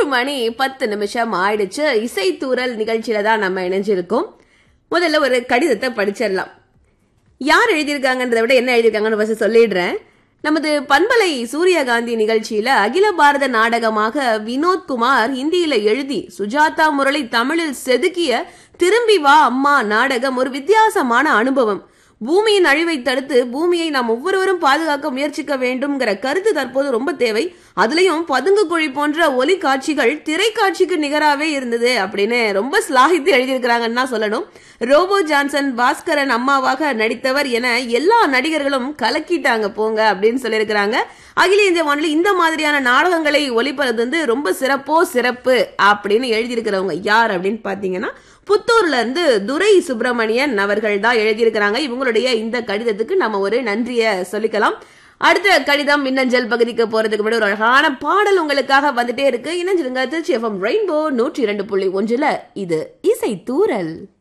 மணி பத்து நிமிஷம் ஆயிடுச்சு இசைத்தூரல் நிகழ்ச்சியில தான் நம்ம இணைஞ்சிருக்கோம் முதல்ல ஒரு கடிதத்தை படிச்சிடலாம் யார் எழுதியிருக்காங்கன்றதை விட என்ன எழுதியிருக்காங்கன்னு ஃபர்ஸ்ட் சொல்லிடுறேன் நமது பண்பலை சூரியகாந்தி நிகழ்ச்சியில அகில பாரத நாடகமாக வினோத்குமார் ஹிந்தியில எழுதி சுஜாதா முரளி தமிழில் செதுக்கிய திரும்பி வா அம்மா நாடகம் ஒரு வித்தியாசமான அனுபவம் பூமியின் அழிவை தடுத்து பூமியை நாம் ஒவ்வொருவரும் பாதுகாக்க முயற்சிக்க வேண்டும்ங்கிற கருத்து தற்போது ரொம்ப தேவை அதுலயும் பதுங்கு குழி போன்ற ஒலி காட்சிகள் திரைக்காட்சிக்கு நிகராவே இருந்தது அப்படின்னு ரொம்ப ஸ்லாகித்து எழுதியிருக்கிறாங்கன்னு தான் சொல்லணும் ரோபோ ஜான்சன் பாஸ்கரன் அம்மாவாக நடித்தவர் என எல்லா நடிகர்களும் கலக்கிட்டாங்க போங்க அப்படின்னு சொல்லியிருக்கிறாங்க அகில இந்திய வானொலி இந்த மாதிரியான நாடகங்களை ஒளிப்பது வந்து ரொம்ப சிறப்போ சிறப்பு அப்படின்னு எழுதியிருக்கிறவங்க யார் அப்படின்னு பாத்தீங்கன்னா புத்தூர்ல இருந்து துரை சுப்பிரமணியன் அவர்கள் தான் எழுதியிருக்கிறாங்க இவங்களுடைய இந்த கடிதத்துக்கு நம்ம ஒரு நன்றிய சொல்லிக்கலாம் அடுத்த கடிதம் மின்னஞ்சல் பகுதிக்கு போறதுக்கு முன்னாடி ஒரு அழகான பாடல் உங்களுக்காக வந்துட்டே இருக்கு இணைஞ்சிருங்க திருச்சி எஃப்எம் ரெயின்போ நூற்றி இரண்டு புள்ளி ஒன்றுல இது இசை தூரல்